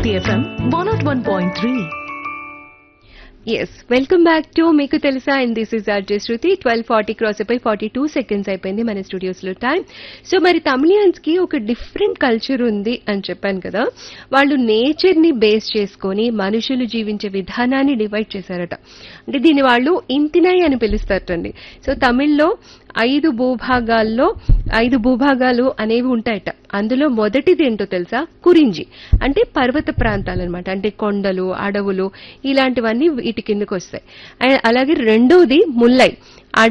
Bharti FM 101.3. Yes welcome back to మీకు తెలుసా and this is RJ Shruti twelve forty cross అయిపోయి forty two seconds అయిపోయింది మన studios లో టైం సో మరి తమిళియన్స్ కి ఒక డిఫరెంట్ కల్చర్ ఉంది అని చెప్పాను కదా వాళ్ళు నేచర్ ని బేస్ చేసుకొని మనుషులు జీవించే విధానాన్ని డివైడ్ చేశారట అంటే దీన్ని వాళ్ళు ఇంతినై అని పిలుస్తారటండి సో తమిళ్లో ఐదు భూభాగాల్లో ఐదు భూభాగాలు అనేవి ఉంటాయట అందులో మొదటిది ఏంటో తెలుసా కురించి అంటే పర్వత ప్రాంతాలు అనమాట అంటే కొండలు అడవులు ఇలాంటివన్నీ వీటి కిందకు వస్తాయి అండ్ అలాగే రెండోది ముల్లై